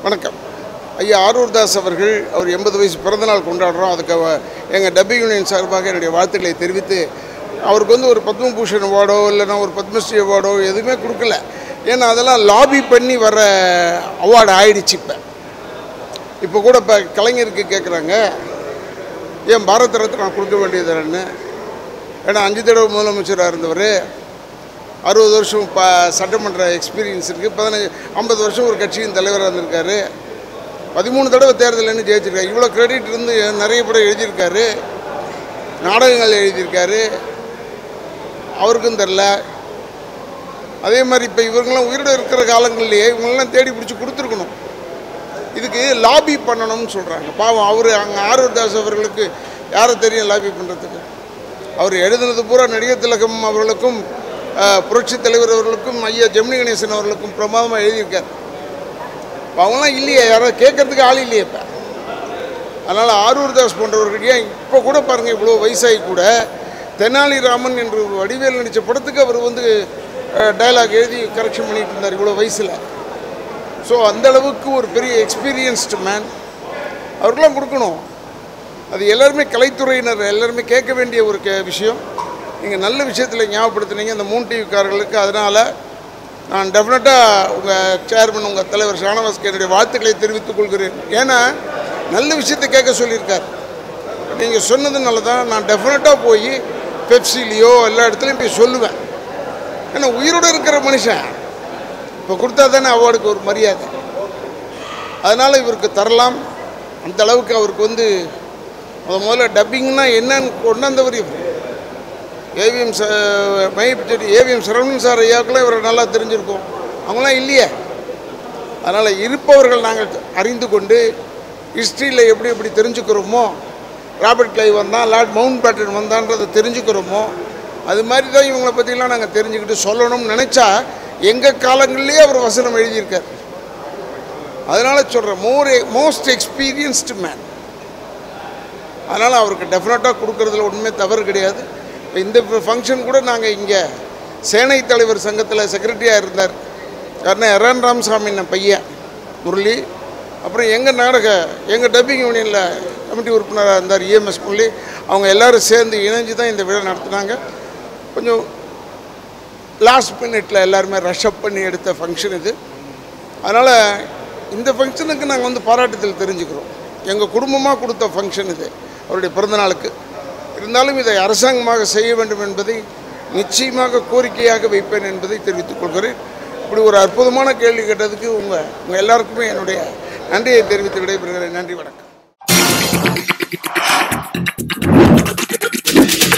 வணக்கம் ஐயா ஆரூர் தாஸ் அவர்கள் அவர் எண்பது வயசு பிறந்தநாள் கொண்டாடுறோம் அதுக்கு எங்கள் டப்பி யூனியன் சார்பாக என்னுடைய வாழ்த்துக்களை தெரிவித்து அவருக்கு வந்து ஒரு பத்மபூஷன் அவார்டோ இல்லைன்னா ஒரு பத்மஸ்ரீ அவார்டோ எதுவுமே கொடுக்கல ஏன்னா அதெல்லாம் லாபி பண்ணி வர அவார்டு ஆயிடுச்சு இப்போ இப்போ கூட இப்போ கலைஞருக்கு கேட்குறாங்க ஏன் பாரத ரத்னா கொடுக்க வேண்டியதுன்னு ஏன்னா அஞ்சு தடவை முதலமைச்சராக இருந்தவர் அறுபது வருஷம் ப சட்டமன்ற எக்ஸ்பீரியன்ஸ் இருக்குது பதினஞ்சு ஐம்பது வருஷம் ஒரு கட்சியின் தலைவராக இருந்திருக்காரு பதிமூணு தடவை தேர்தல்னு ஜெயிச்சிருக்காரு இவ்வளோ கிரெடிட் இருந்து நிறைய படம் எழுதியிருக்காரு நாடகங்கள் எழுதியிருக்காரு அவருக்கும் தெரில அதே மாதிரி இப்போ இவங்கெல்லாம் உயிரோடு இருக்கிற காலங்கள்லேயே இவங்களெல்லாம் தேடி பிடிச்சி கொடுத்துருக்கணும் இதுக்கு லாபி பண்ணணும்னு சொல்கிறாங்க பாவம் அவர் அங்கே ஆரூர் தாஸ் அவர்களுக்கு யாரை தெரியும் லாபி பண்ணுறதுக்கு அவர் எழுதுனது பூரா நடிகர் திலகம் அவர்களுக்கும் அஹ், புரட்சித் தலைவர் அவர்களுக்கும் ஐயா ஜெமினி கணேசன் அவர்களுக்கும் பிரமாதமாக எழுதியிருக்கார் இப்ப அவங்களாம் இல்லையே யாராவது கேட்கறதுக்கு ஆள் இல்லையே இப்போ அதனால் ஆரூர் தாஸ் போன்றவர்கள் ஏன் இப்போ கூட பாருங்கள் இவ்வளோ வயசாகி கூட தெனாலிராமன் என்று ஒரு வடிவேல் நடித்த படத்துக்கு அவர் வந்து டயலாக் எழுதி கரெக்ஷன் பண்ணிட்டு இருந்தார் இவ்வளோ வயசில் ஸோ அந்த அளவுக்கு ஒரு பெரிய எக்ஸ்பீரியன்ஸ்டு மேன் அவருக்கெல்லாம் கொடுக்கணும் அது எல்லாருமே கலைத்துறையினர் எல்லாருமே கேட்க வேண்டிய ஒரு கே விஷயம் நீங்கள் நல்ல விஷயத்தில் ஞாபகப்படுத்துனீங்க இந்த மூன் டிவிக்காரர்களுக்கு அதனால் நான் டெஃபினட்டாக உங்கள் சேர்மன் உங்கள் தலைவர் ஷானவாஸ்க்கு என்னுடைய வாழ்த்துக்களை தெரிவித்துக் கொள்கிறேன் ஏன்னா நல்ல விஷயத்தை கேட்க சொல்லியிருக்கார் நீங்கள் சொன்னதுனால தான் நான் டெஃபினட்டாக போய் பெப்சிலேயோ எல்லா இடத்துலையும் போய் சொல்லுவேன் ஏன்னா உயிரோடு இருக்கிற மனுஷன் இப்போ கொடுத்தா தானே அவார்டுக்கு ஒரு மரியாதை அதனால் இவருக்கு தரலாம் அந்த அளவுக்கு அவருக்கு வந்து முத முதல்ல டப்பிங்னா என்னன்னு கொண்டாந்தவர் இவர் ஏவிஎம் ச மைப்பச்சேரி ஏவிஎம் சரவணன் சார் ஐயாக்கெல்லாம் இவரை நல்லா தெரிஞ்சிருக்கும் அவங்களாம் இல்லையே அதனால் இருப்பவர்கள் நாங்கள் அறிந்து கொண்டு ஹிஸ்ட்ரியில் எப்படி எப்படி தெரிஞ்சுக்கிறோமோ ராபர்ட் கிளை வந்தான் லார்ட் மவுண்ட் பேட்டன் வந்தான்றதை தெரிஞ்சுக்கிறோமோ அது மாதிரி தான் இவங்களை பற்றிலாம் நாங்கள் தெரிஞ்சுக்கிட்டு சொல்லணும்னு நினச்சா எங்கள் காலங்கள்லேயே அவர் வசனம் எழுதியிருக்கார் அதனால் சொல்கிறேன் மோர் மோஸ்ட் எக்ஸ்பீரியன்ஸ்டு மேன் அதனால் அவருக்கு டெஃபினட்டாக கொடுக்கறதுல ஒன்றுமே தவறு கிடையாது இப்போ இந்த ஃபங்க்ஷன் கூட நாங்கள் இங்கே சேனை தலைவர் சங்கத்தில் செக்ரட்டரியாக இருந்தார் யாருன்னா எரான் ராமசாமி பையன் முரளி அப்புறம் எங்கள் நாடக எங்கள் டப்பிங் யூனியனில் கமிட்டி உறுப்பினராக இருந்தார் இஎம்எஸ் முரளி அவங்க எல்லாரும் சேர்ந்து இணைஞ்சு தான் இந்த விழா நடத்துனாங்க கொஞ்சம் லாஸ்ட் மினிட்ல எல்லாருமே ரஷ் அப் பண்ணி எடுத்த ஃபங்க்ஷன் இது அதனால் இந்த ஃபங்க்ஷனுக்கு நாங்கள் வந்து பாராட்டுதல் தெரிஞ்சுக்கிறோம் எங்கள் குடும்பமாக கொடுத்த ஃபங்க்ஷன் இது அவருடைய பிறந்தநாளுக்கு இருந்தாலும் இதை அரசாங்கமாக செய்ய வேண்டும் என்பதை நிச்சயமாக கோரிக்கையாக வைப்பேன் என்பதை தெரிவித்துக் கொள்கிறேன் இப்படி ஒரு அற்புதமான கேள்வி கேட்டதுக்கு உங்கள் உங்கள் எல்லாருக்குமே என்னுடைய நன்றியை தெரிவித்து விடைபெறுகிறேன் நன்றி வணக்கம்